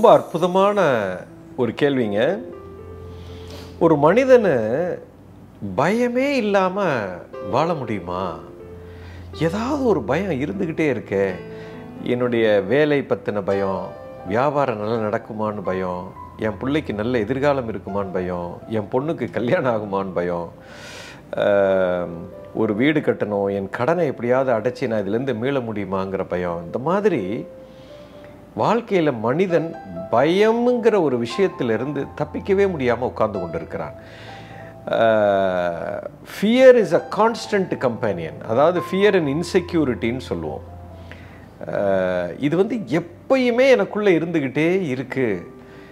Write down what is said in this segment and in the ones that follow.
அற்புதமான ஒரு கேள்விங்க ஒரு மனிதனு பயமே இல்லாமல் வாழ முடியுமா ஏதாவது ஒரு பயம் இருந்துக்கிட்டே இருக்கே என்னுடைய வேலை பற்றின பயம் வியாபாரம் நல்லா நடக்குமான்னு பயம் என் பிள்ளைக்கு நல்ல எதிர்காலம் இருக்குமான்னு பயம் என் பொண்ணுக்கு கல்யாணம் ஆகுமான்னு பயம் ஆம், ஒரு வீடு கட்டணும் என் கடனை எப்படியாவது அடைச்சி நான் இதுலேருந்து மீள முடியுமாங்கிற பயம் இந்த மாதிரி வாழ்க்கையில் மனிதன் பயம்ங்கிற ஒரு விஷயத்திலிருந்து தப்பிக்கவே முடியாமல் உட்கார்ந்து கொண்டிருக்கிறான் fear is a constant companion அதாவது ஃபியர் அண்ட் இன்செக்யூரிட்டின்னு சொல்லுவோம் அஹ், இது வந்து எப்பயுமே எனக்குள்ளே இருந்துக்கிட்டே இருக்குது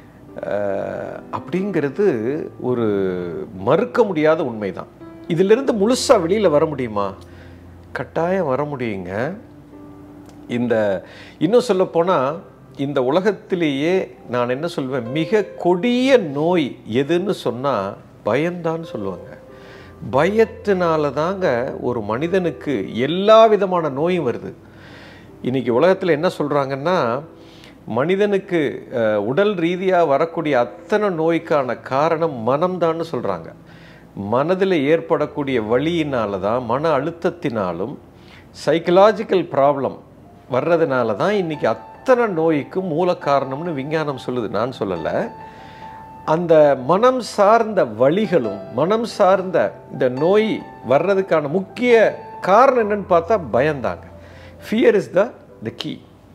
அப்படிங்கிறது ஒரு மறுக்க முடியாத உண்மைதான் இதிலிருந்து முழுசாக வெளியில் வர முடியுமா கட்டாயம் வர முடியுங்க இந்த இன்னும் சொல்லப்போனால் இந்த உலகத்திலேயே நான் என்ன சொல்வேன் மிக கொடிய நோய் எதுன்னு சொன்னால் பயம்தான் சொல்லுவாங்க பயத்தினால தாங்க ஒரு மனிதனுக்கு எல்லா விதமான நோயும் வருது இன்னைக்கு உலகத்தில் என்ன சொல்கிறாங்கன்னா மனிதனுக்கு அஹ், உடல் ரீதியாக வரக்கூடிய அத்தனை நோய்க்கான காரணம் மனம்தான்னு சொல்கிறாங்க மனதில் ஏற்படக்கூடிய வலியினால தான் மன அழுத்தத்தினாலும் சைக்கலாஜிக்கல் ப்ராப்ளம் வர்றதுனால தான் இன்றைக்கி அத்தனை நோய்க்கு மூல காரணம்னு விஞ்ஞானம் சொல்லுது நான் சொல்லலை அந்த மனம் சார்ந்த வழிகளும் மனம் சார்ந்த இந்த நோய் வர்றதுக்கான முக்கிய காரணம் என்னன்னு பார்த்தா பயந்தாங்க fear is the the key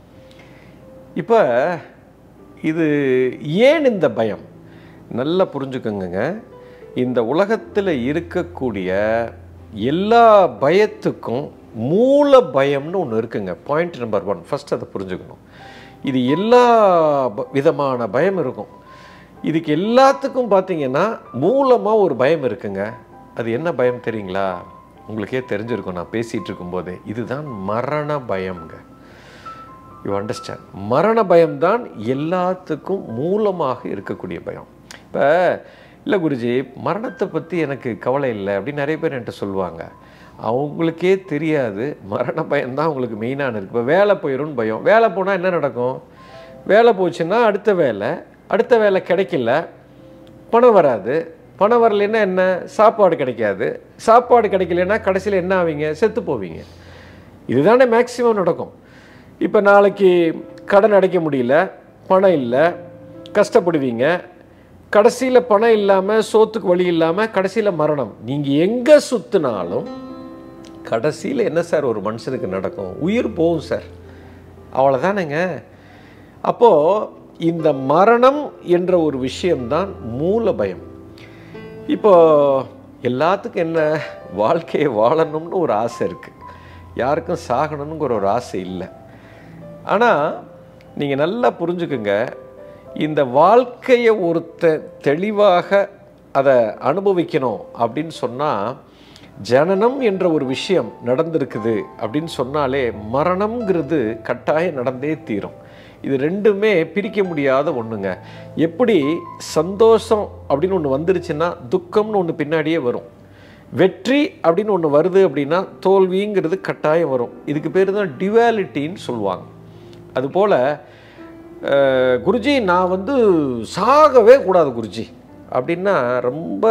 இப்போ இது ஏன் இந்த பயம் நல்லா புரிஞ்சுக்கோங்க இந்த உலகத்தில் இருக்கக்கூடிய எல்லா பயத்துக்கும் மூல பயம்னு ஒன்று இருக்குங்க பாயிண்ட் நம்பர் ஒன் ஃபர்ஸ்ட் அதை புரிஞ்சுக்கணும் இது எல்லா ப- விதமான பயம் இருக்கும் இதுக்கு எல்லாத்துக்கும் பார்த்தீங்கன்னா மூலமாக ஒரு பயம் இருக்குங்க அது என்ன பயம் தெரியுங்களா உங்களுக்கே தெரிஞ்சிருக்கும் நான் பேசிகிட்டு இருக்கும்போதே இதுதான் மரண பயம்ங்க யூ அண்டர்ஸ்டாண்ட் மரண பயம்தான் எல்லாத்துக்கும் மூலமாக இருக்கக்கூடிய பயம் இப்போ இல்லை குருஜி மரணத்தை பற்றி எனக்கு கவலை இல்லை அப்படின்னு நிறைய பேர் என்கிட்ட சொல்லுவாங்க அவங்களுக்கே தெரியாது மரண பயம்தான் அவங்களுக்கு மெயினான இருக்குது இப்போ வேலை போயிடும்னு பயம் வேலை போனால் என்ன நடக்கும் வேலை போச்சுன்னா அடுத்த வேலை அடுத்த வேலை கிடைக்கல பணம் வராது பணம் வரலைன்னா என்ன சாப்பாடு கிடைக்காது சாப்பாடு கிடைக்கலன்னா கடைசியில் என்ன ஆவீங்க செத்து போவீங்க இதுதானே மேக்ஸிமம் நடக்கும் இப்போ நாளைக்கு கடன் அடைக்க முடியல பணம் இல்லை கஷ்டப்படுவீங்க கடைசியில் பணம் இல்லாமல் சோத்துக்கு வழி இல்லாமல் கடைசியில் மரணம் நீங்கள் எங்கே சுற்றினாலும் கடைசியில் என்ன சார் ஒரு மனுஷனுக்கு நடக்கும் உயிர் போகும் சார் அவ்வளோதானேங்க அப்போது இந்த மரணம் என்ற ஒரு விஷயம்தான் மூல பயம் இப்போ எல்லாத்துக்கும் என்ன வாழ்க்கையை வாழணும்னு ஒரு ஆசை இருக்குது யாருக்கும் சாகணுங்கிற ஒரு ஆசை இல்லை ஆனால் நீங்கள் நல்லா புரிஞ்சுக்குங்க இந்த வாழ்க்கையை ஒருத்த தெளிவாக அதை அனுபவிக்கணும் அப்படின்னு சொன்னால் ஜனனம் என்ற ஒரு விஷயம் நடந்திருக்குது அப்படின்னு சொன்னாலே மரணம்ங்கிறது கட்டாயம் நடந்தே தீரும் இது ரெண்டுமே பிரிக்க முடியாத ஒன்றுங்க எப்படி சந்தோஷம் அப்படின்னு ஒன்று வந்துருச்சுன்னா துக்கம்னு ஒன்று பின்னாடியே வரும் வெற்றி அப்படின்னு ஒன்று வருது அப்படின்னா தோல்விங்கிறது கட்டாயம் வரும் இதுக்கு பேர் தான் டிவாலிட்டின்னு சொல்லுவாங்க அதுபோல் அஹ், குருஜி நான் வந்து சாகவே கூடாது குருஜி அப்படின்னா ரொம்ப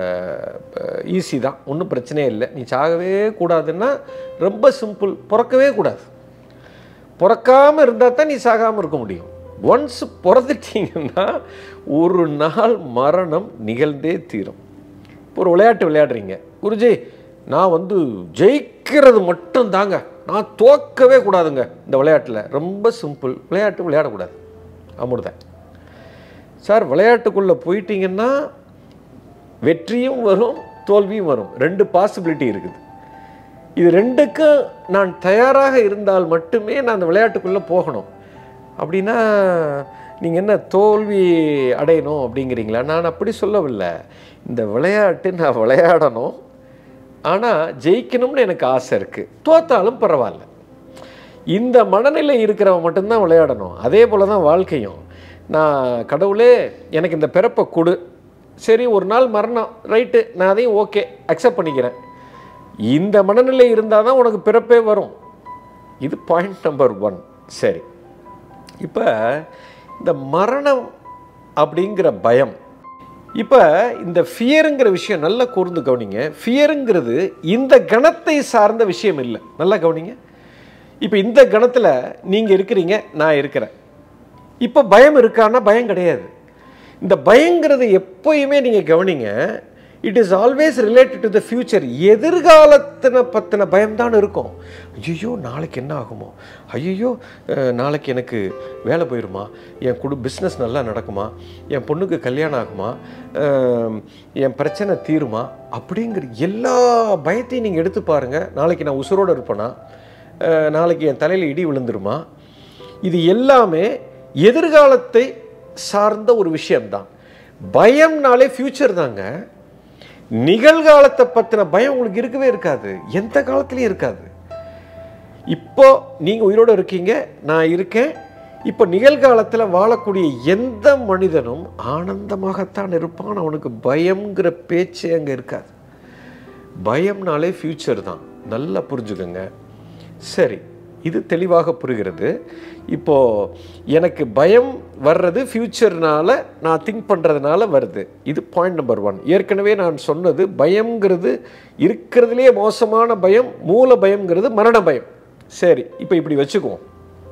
ஈஸி தான் ஒன்றும் பிரச்சனையே இல்லை நீ சாகவே கூடாதுன்னா ரொம்ப சிம்பிள் பிறக்கவே கூடாது பிறக்காமல் இருந்தால் தான் நீ சாகாமல் இருக்க முடியும் ஒன்ஸ் பிறந்துட்டீங்கன்னா ஒரு நாள் மரணம் நிகழ்ந்தே தீரும் இப்போ ஒரு விளையாட்டு விளையாடுறீங்க குருஜி நான் வந்து ஜெயிக்கிறது மட்டும் தாங்க நான் தோக்கவே கூடாதுங்க இந்த விளையாட்டில் ரொம்ப சிம்பிள் விளையாட்டு விளையாடக்கூடாது அமுடுதான் சார் விளையாட்டுக்குள்ளே போயிட்டீங்கன்னா வெற்றியும் வரும் தோல்வியும் வரும் ரெண்டு பாசிபிலிட்டி இருக்குது இது ரெண்டுக்கும் நான் தயாராக இருந்தால் மட்டுமே நான் அந்த விளையாட்டுக்குள்ளே போகணும் அப்படின்னா நீங்கள் என்ன தோல்வி அடையணும் அப்படிங்கிறீங்களா நான் அப்படி சொல்லவில்லை இந்த விளையாட்டு நான் விளையாடணும் ஆனால் ஜெயிக்கணும்னு எனக்கு ஆசை இருக்குது தோத்தாலும் பரவாயில்ல இந்த மனநிலை இருக்கிறவன் மட்டும்தான் விளையாடணும் அதே போல் தான் வாழ்க்கையும் நான் கடவுளே எனக்கு இந்த பிறப்பை கொடு சரி ஒரு நாள் மரணம் ரைட்டு நான் அதையும் ஓகே அக்செப்ட் பண்ணிக்கிறேன் இந்த மனநிலை இருந்தால் தான் உனக்கு பிறப்பே வரும் இது பாயிண்ட் நம்பர் ஒன் சரி இப்போ இந்த மரணம் அப்படிங்கிற பயம் இப்போ இந்த ஃபியருங்கிற விஷயம் நல்லா கூர்ந்து கவனிங்க ஃபியருங்கிறது இந்த கணத்தை சார்ந்த விஷயம் இல்லை நல்லா கவனிங்க இப்போ இந்த கணத்தில் நீங்கள் இருக்கிறீங்க நான் இருக்கிறேன் இப்போ பயம் இருக்கான்னா பயம் கிடையாது இந்த பயங்கிறது எப்பயுமே நீங்கள் கவனிங்க it is always related to the future எதிர்காலத்தின பற்றின பயம்தான் இருக்கும் ஐயோ நாளைக்கு என்ன ஆகுமோ ஐயோ நாளைக்கு எனக்கு வேலை போயிருமா என் குடு பிஸ்னஸ் நல்லா நடக்குமா என் பொண்ணுக்கு கல்யாணம் ஆகுமா அஹ், என் பிரச்சனை தீருமா அப்படிங்கிற எல்லா பயத்தையும் நீங்கள் எடுத்து பாருங்கள் நாளைக்கு நான் உசுரோடு இருப்பேனா அஹ், நாளைக்கு என் தலையில் இடி விழுந்துருமா இது எல்லாமே எதிர்காலத்தை சார்ந்த ஒரு விஷயம்தான் பயம்னாலே ஃப்யூச்சர் தாங்க நிகழ்காலத்தை பற்றின பயம் உங்களுக்கு இருக்கவே இருக்காது எந்த காலத்துலையும் இருக்காது இப்போ நீங்கள் உயிரோடு இருக்கீங்க நான் இருக்கேன் இப்போ நிகழ்காலத்தில் வாழக்கூடிய எந்த மனிதனும் ஆனந்தமாகத்தான் இருப்பான் அவனுக்கு பயம்ங்கிற பேச்சே அங்கே இருக்காது பயம்னாலே ஃப்யூச்சர் தான் நல்லா புரிஞ்சுக்கோங்க சரி இது தெளிவாக புரிகிறது இப்போ எனக்கு பயம் வர்றது ஃப்யூச்சர்னால நான் திங்க் பண்ணுறதுனால வருது இது பாயிண்ட் நம்பர் ஒன் ஏற்கனவே நான் சொன்னது பயம்ங்கிறது இருக்கிறதுலே மோசமான பயம் மூல பயம்ங்கிறது மரண பயம் சரி இப்போ இப்படி வச்சுக்குவோம்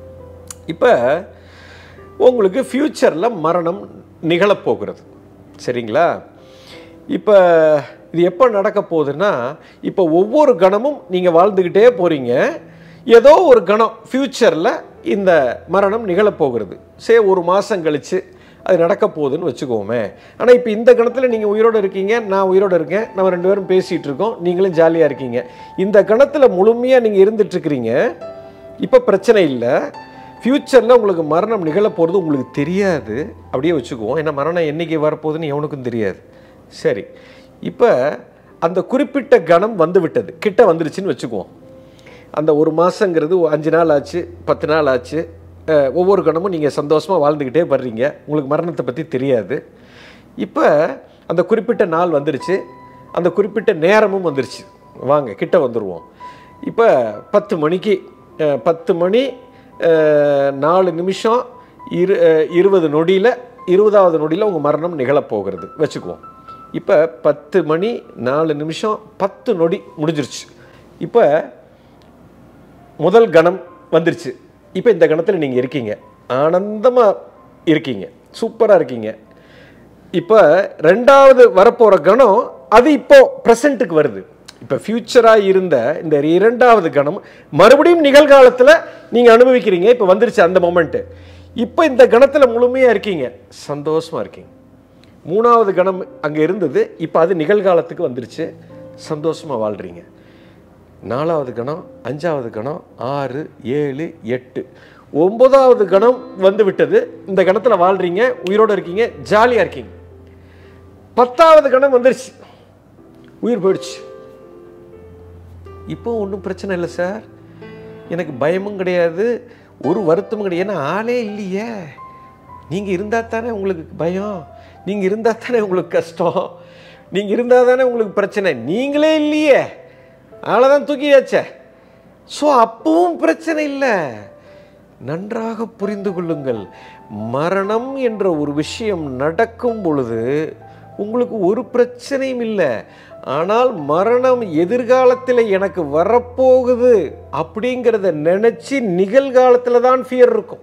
இப்போ உங்களுக்கு ஃப்யூச்சரில் மரணம் நிகழப்போகிறது சரிங்களா இப்போ இது எப்போ நடக்க போகுதுன்னா இப்போ ஒவ்வொரு கணமும் நீங்கள் வாழ்ந்துக்கிட்டே போகிறீங்க ஏதோ ஒரு கணம் ஃப்யூச்சரில் இந்த மரணம் நிகழப்போகிறது சே ஒரு மாதம் கழித்து அது நடக்க போகுதுன்னு வச்சுக்கோமே ஆனால் இப்போ இந்த கணத்தில் நீங்கள் உயிரோடு இருக்கீங்க நான் உயிரோடு இருக்கேன் நம்ம ரெண்டு பேரும் பேசிகிட்டு இருக்கோம் நீங்களும் ஜாலியாக இருக்கீங்க இந்த கணத்தில் முழுமையாக நீங்கள் இருந்துட்டுருக்கிறீங்க இப்போ பிரச்சனை இல்லை ஃப்யூச்சரில் உங்களுக்கு மரணம் நிகழப் போகிறது உங்களுக்கு தெரியாது அப்படியே வச்சுக்குவோம் ஏன்னா மரணம் என்னைக்கு வரப்போகுதுன்னு எவனுக்கும் தெரியாது சரி இப்போ அந்த குறிப்பிட்ட கணம் வந்து விட்டது கிட்ட வந்துருச்சுன்னு வச்சுக்குவோம் அந்த ஒரு மாதங்கிறது அஞ்சு நாள் ஆச்சு பத்து நாள் ஆச்சு அஹ், ஒவ்வொரு கணமும் நீங்கள் சந்தோஷமாக வாழ்ந்துக்கிட்டே வர்றீங்க உங்களுக்கு மரணத்தை பற்றி தெரியாது இப்போ அந்த குறிப்பிட்ட நாள் வந்துருச்சு அந்த குறிப்பிட்ட நேரமும் வந்துருச்சு வாங்க கிட்ட வந்துடுவோம் இப்போ பத்து மணிக்கு அஹ், பத்து மணி அஹ், நாலு நிமிஷம் இரு அஹ், இருபது நொடியில் இருபதாவது நொடியில் உங்கள் மரணம் நிகழப்போகிறது வச்சுக்குவோம் இப்போ பத்து மணி நாலு நிமிஷம் பத்து நொடி முடிஞ்சிருச்சு இப்போ முதல் கணம் வந்துருச்சு இப்போ இந்த கணத்தில் நீங்கள் இருக்கீங்க ஆனந்தமாக இருக்கீங்க சூப்பராக இருக்கீங்க இப்போ ரெண்டாவது வரப்போகிற கணம் அது இப்போ ப்ரெசண்ட்டுக்கு வருது இப்போ ஃப்யூச்சராக இருந்த இந்த இரண்டாவது கணம் மறுபடியும் நிகழ்காலத்தில் நீங்கள் அனுபவிக்கிறீங்க இப்போ வந்துருச்சு அந்த மொமெண்ட்டு இப்போ இந்த கணத்தில் முழுமையாக இருக்கீங்க சந்தோஷமாக இருக்கீங்க மூணாவது கணம் அங்கே இருந்தது இப்போ அது நிகழ்காலத்துக்கு வந்துருச்சு சந்தோஷமாக வாழ்கிறீங்க நாலாவது கணம் அஞ்சாவது கணம் ஆறு ஏழு எட்டு ஒன்பதாவது கணம் வந்து விட்டது இந்த கணத்தில் வாழ்றீங்க உயிரோடு இருக்கீங்க ஜாலியாக இருக்கீங்க பத்தாவது கணம் வந்துருச்சு உயிர் போயிடுச்சு இப்போ ஒன்றும் பிரச்சனை இல்லை சார் எனக்கு பயமும் கிடையாது ஒரு வருத்தமும் கிடையாது ஏன்னா ஆளே இல்லையே நீங்கள் இருந்தால் தானே உங்களுக்கு பயம் நீங்கள் இருந்தால் தானே உங்களுக்கு கஷ்டம் நீங்கள் இருந்தால் தானே உங்களுக்கு பிரச்சனை நீங்களே இல்லையே ஆளை தான் தூக்கியாச்சே ஸோ அப்பவும் பிரச்சனை இல்லை நன்றாக புரிந்து கொள்ளுங்கள் மரணம் என்ற ஒரு விஷயம் நடக்கும் பொழுது உங்களுக்கு ஒரு பிரச்சனையும் இல்லை ஆனால் மரணம் எதிர்காலத்தில் எனக்கு வரப்போகுது அப்படிங்கிறத நினச்சி நிகழ்காலத்தில் தான் ஃபியர் இருக்கும்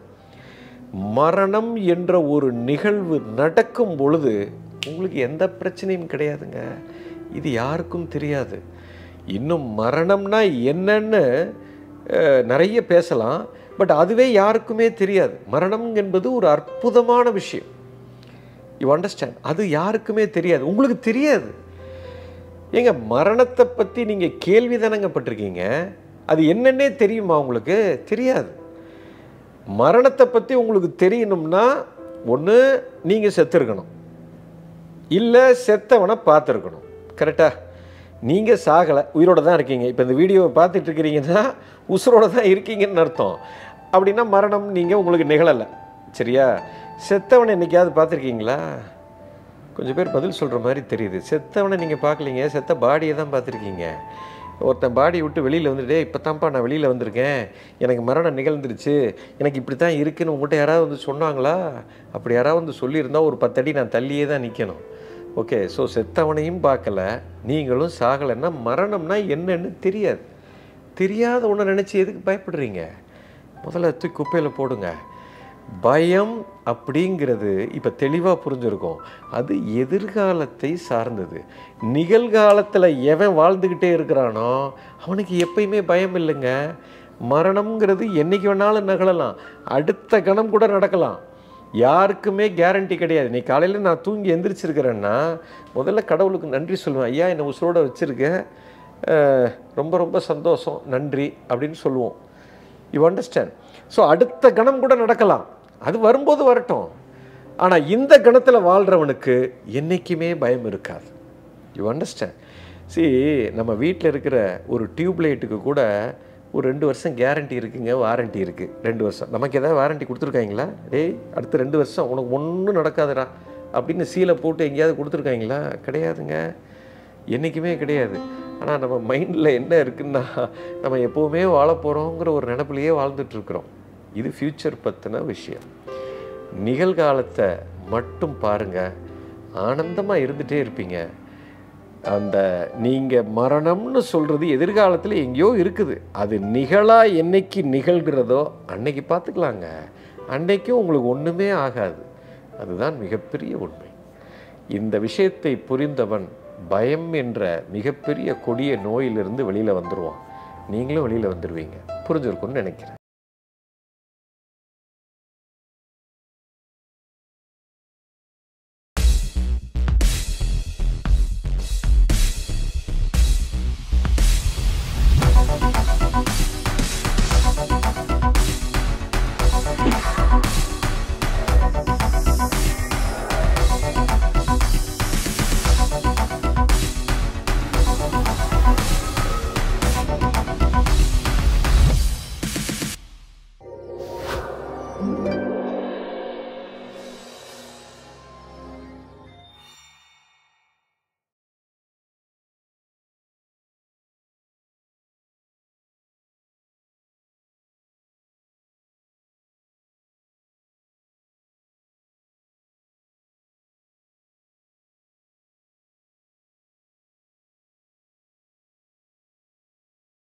மரணம் என்ற ஒரு நிகழ்வு நடக்கும் பொழுது உங்களுக்கு எந்த பிரச்சனையும் கிடையாதுங்க இது யாருக்கும் தெரியாது இன்னும் மரணம்னா என்னன்னு அஹ், நிறைய பேசலாம் பட் அதுவே யாருக்குமே தெரியாது மரணம் என்பது ஒரு அற்புதமான விஷயம் யூ அண்டர்ஸ்டாண்ட் அது யாருக்குமே தெரியாது உங்களுக்கு தெரியாது ஏங்க மரணத்தை பற்றி நீங்கள் கேள்வி தானங்க பட்டிருக்கீங்க அது என்னன்னே தெரியுமா உங்களுக்கு தெரியாது மரணத்தை பற்றி உங்களுக்கு தெரியணும்னா ஒன்று நீங்கள் செத்துருக்கணும் இல்லை செத்தவனை பார்த்துருக்கணும் கரெக்டா நீங்கள் சாகலை உயிரோட தான் இருக்கீங்க இப்போ இந்த வீடியோவை பார்த்துட்டு இருக்கிறீங்கன்னா உசுரோட தான் இருக்கீங்கன்னு அர்த்தம் அப்படின்னா மரணம் நீங்கள் உங்களுக்கு நிகழலை சரியா செத்தவனை என்னைக்காவது பார்த்துருக்கீங்களா கொஞ்சம் பேர் பதில் சொல்கிற மாதிரி தெரியுது செத்தவனை நீங்கள் பார்க்கலீங்க செத்த பாடியை தான் பார்த்துருக்கீங்க ஒருத்தன் பாடி விட்டு வெளியில் வந்துட்டே இப்போ தான்ப்பா நான் வெளியில் வந்திருக்கேன் எனக்கு மரணம் நிகழ்ந்துருச்சு எனக்கு இப்படி தான் இருக்குன்னு உங்கள்கிட்ட யாராவது வந்து சொன்னாங்களா அப்படி யாராவது வந்து சொல்லியிருந்தா ஒரு பத்தடி நான் தள்ளியே தான் நிற்கணும் ஓகே ஸோ செத்தவனையும் பார்க்கல நீங்களும் சாகலைன்னா மரணம்னா என்னன்னு தெரியாது தெரியாத ஒன்று நினச்சி எதுக்கு பயப்படுறீங்க முதல்ல தூக்கி குப்பையில் போடுங்க பயம் அப்படிங்கிறது இப்போ தெளிவாக புரிஞ்சிருக்கும் அது எதிர்காலத்தை சார்ந்தது நிகழ்காலத்தில் எவன் வாழ்ந்துக்கிட்டே இருக்கிறானோ அவனுக்கு எப்பயுமே பயம் இல்லைங்க மரணம்ங்கிறது என்னைக்கு வேணாலும் நகலலாம் அடுத்த கணம் கூட நடக்கலாம் யாருக்குமே கேரண்டி கிடையாது நீ காலையில் நான் தூங்கி எந்திரிச்சிருக்கிறேன்னா முதல்ல கடவுளுக்கு நன்றி சொல்லுவேன் ஐயா என்னை உசுரோட வச்சுருக்க ரொம்ப ரொம்ப சந்தோஷம் நன்றி அப்படின்னு சொல்லுவோம் யூ அண்டர்ஸ்டாண்ட் ஸோ அடுத்த கணம் கூட நடக்கலாம் அது வரும்போது வரட்டும் ஆனால் இந்த கணத்தில் வாழ்கிறவனுக்கு என்றைக்குமே பயம் இருக்காது யூ அண்டர்ஸ்டாண்ட் see நம்ம வீட்டில் இருக்கிற ஒரு டியூப் லைட்டுக்கு கூட ஒரு ரெண்டு வருஷம் கேரண்டி இருக்குங்க வாரண்டி இருக்குது ரெண்டு வருஷம் நமக்கு ஏதாவது வாரண்டி கொடுத்துருக்காங்களா டேய் அடுத்த ரெண்டு வருஷம் உனக்கு ஒன்றும் நடக்காதுடா அப்படின்னு சீலை போட்டு எங்கேயாவது கொடுத்துருக்காங்களா கிடையாதுங்க என்றைக்குமே கிடையாது ஆனால் நம்ம மைண்டில் என்ன இருக்குன்னா நம்ம எப்போவுமே வாழ போகிறோங்கிற ஒரு நினப்பிலேயே வாழ்ந்துட்டு இருக்கிறோம் இது ஃப்யூச்சர் பற்றின விஷயம் நிகழ்காலத்தை மட்டும் பாருங்கள் ஆனந்தமாக இருந்துகிட்டே இருப்பீங்க அந்த நீங்கள் மரணம்னு சொல்கிறது எதிர்காலத்தில் எங்கேயோ இருக்குது அது நிகழா என்னைக்கு நிகழ்கிறதோ அன்னைக்கு பார்த்துக்கலாங்க அன்னைக்கும் உங்களுக்கு ஒன்றுமே ஆகாது அதுதான் மிகப்பெரிய உண்மை இந்த விஷயத்தை புரிந்தவன் பயம் என்ற மிகப்பெரிய கொடிய நோயிலிருந்து வெளியில் வந்துடுவான் நீங்களும் வெளியில் வந்துடுவீங்க புரிஞ்சிருக்கும்னு நினைக்கிறேன் thank you